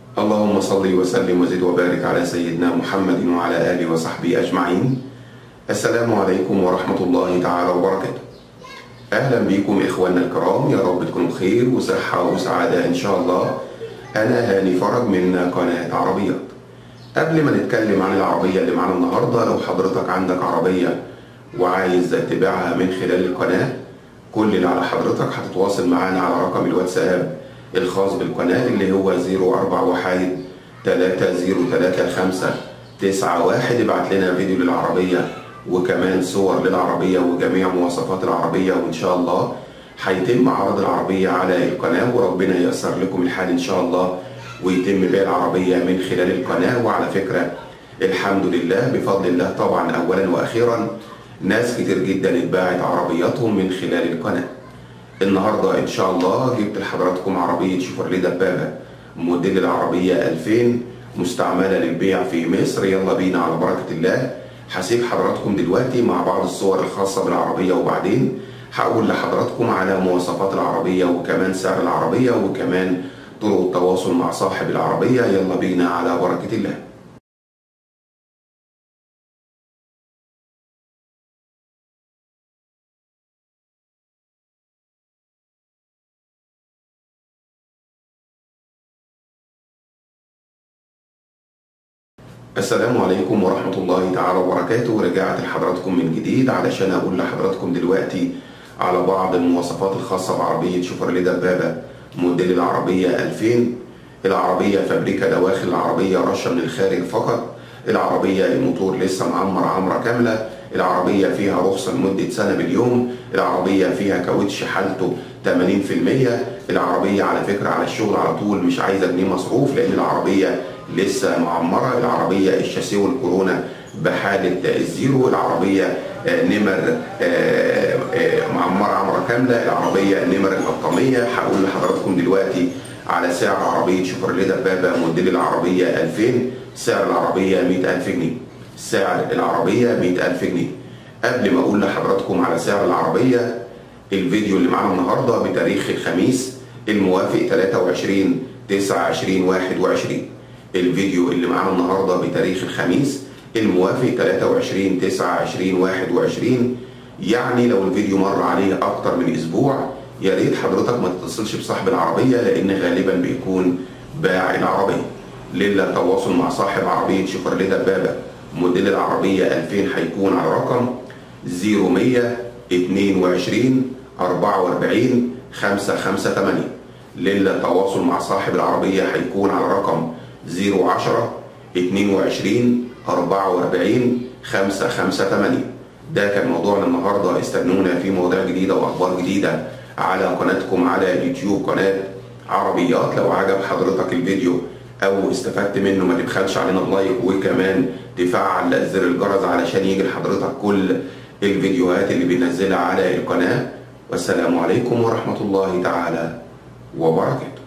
اللهم صل وسلم وزد وبارك على سيدنا محمد وعلى آله وصحبه أجمعين السلام عليكم ورحمة الله تعالى وبركاته أهلا بكم إخواننا الكرام يا رب تكونوا بخير وصحة وسعادة إن شاء الله أنا هاني فرج من قناة عربيات قبل ما نتكلم عن العربية اللي معانا النهاردة لو حضرتك عندك عربية وعايز تبيعها من خلال القناة كل اللي على حضرتك هتتواصل معانا على رقم الواتساب الخاص بالقناة اللي هو 04 وحيد 3035 91 ابعت لنا فيديو للعربية وكمان صور للعربية وجميع مواصفات العربية وإن شاء الله هيتم عرض العربية على القناة وربنا ييسر لكم الحال إن شاء الله ويتم بيع العربية من خلال القناة وعلى فكرة الحمد لله بفضل الله طبعا أولا وأخيرا ناس كتير جدا اتباعت عربياتهم من خلال القناة النهاردة إن شاء الله جبت لحضراتكم عربية شيفرليه دبابة موديل العربية 2000 مستعملة للبيع في مصر يلا بينا على بركة الله هسيب حضراتكم دلوقتي مع بعض الصور الخاصة بالعربية وبعدين هقول لحضراتكم على مواصفات العربية وكمان سعر العربية وكمان طرق التواصل مع صاحب العربية يلا بينا على بركة الله السلام عليكم ورحمة الله تعالى وبركاته رجعت لحضراتكم من جديد علشان أقول لحضراتكم دلوقتي على بعض المواصفات الخاصة بعربية شيفرليه دبابة موديل العربية 2000 العربية فابريكا دواخل العربية رشة من الخارج فقط العربية الموتور لسه معمر عمرة كاملة العربية فيها رخصة لمدة سنة باليوم العربية فيها كاوتش حالته 80% العربية على فكرة على الشغل على طول مش عايزة جنيه مصروف لأن العربية لسه معمرة العربية الشاسيه والكورونا بحالة الزيرو العربية نمر معمرة عمرة كاملة العربية نمر البطامية هقول لحضراتكم دلوقتي على سعر عربية شيفرليه دبابة موديل العربية 2000 سعر العربية 100000 جنيه سعر العربية 100000 جنيه قبل ما أقول لحضراتكم على سعر العربية الفيديو اللي معانا النهاردة بتاريخ الخميس الموافق 23 29 21 الفيديو اللي معانا النهاردة بتاريخ الخميس الموافق 23 29 21 يعني لو الفيديو مر عليه أكتر من أسبوع يا ريت حضرتك ما تتصلش بصاحب العربية لأن غالبا بيكون باع العربية ليلة تواصل مع صاحب عربية شيفرليه دبابة موديل العربية 2000 هيكون على رقم 0100 22 44 558 ليلة تواصل مع صاحب العربية هيكون على رقم 010 22 44 558 ده كان موضوعنا النهارده استنونا في مواضيع جديده واخبار جديده على قناتكم على اليوتيوب قناه عربيات لو عجب حضرتك الفيديو او استفدت منه ما تبخلش علينا بلايك وكمان تفعل زر الجرس علشان يجي لحضرتك كل الفيديوهات اللي بننزلها على القناه والسلام عليكم ورحمه الله تعالى وبركاته